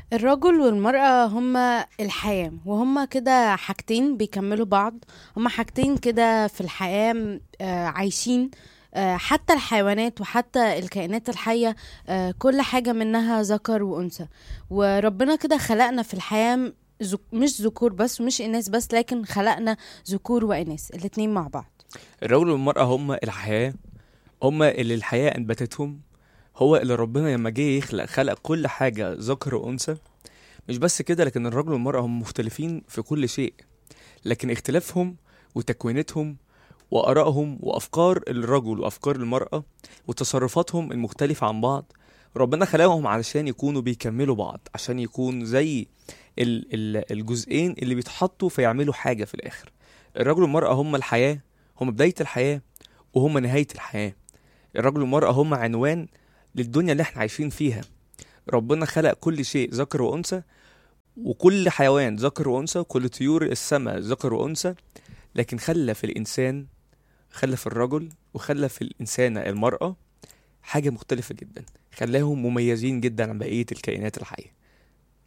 الرجل والمرأة هما الحياة وهما كده حاجتين بيكملوا بعض هما حاجتين كده في الحياة م- آه، عايشين آه، حتى الحيوانات وحتى الكائنات الحية آه، كل حاجة منها ذكر وأنثى وربنا كده خلقنا في الحياة م- ذك- مش ذكور بس ومش إناث بس لكن خلقنا ذكور وإناث الاتنين مع بعض الرجل والمرأة هما الحياة هما اللي الحياة أنبتتهم هو اللي ربنا لما جه يخلق خلق كل حاجة ذكر وأنثى مش بس كده لكن الرجل والمرأة هم مختلفين في كل شيء لكن اختلافهم وتكوينتهم وآرائهم وأفكار الرجل وأفكار المرأة وتصرفاتهم المختلفة عن بعض ربنا خلقهم علشان يكونوا بيكملوا بعض عشان يكون زي ال- ال- الجزئين اللي بيتحطوا فيعملوا حاجة في الآخر الرجل والمرأة هم الحياة هم بداية الحياة وهم نهاية الحياة الرجل والمرأة هم عنوان للدنيا اللي احنا عايشين فيها ربنا خلق كل شيء ذكر وأنثى وكل حيوان ذكر وأنثى وكل طيور السماء ذكر وأنثى لكن خلى في الإنسان خلى في الرجل وخلى في الإنسانة المرأة حاجة مختلفة جدا خلاهم مميزين جدا عن بقية الكائنات الحية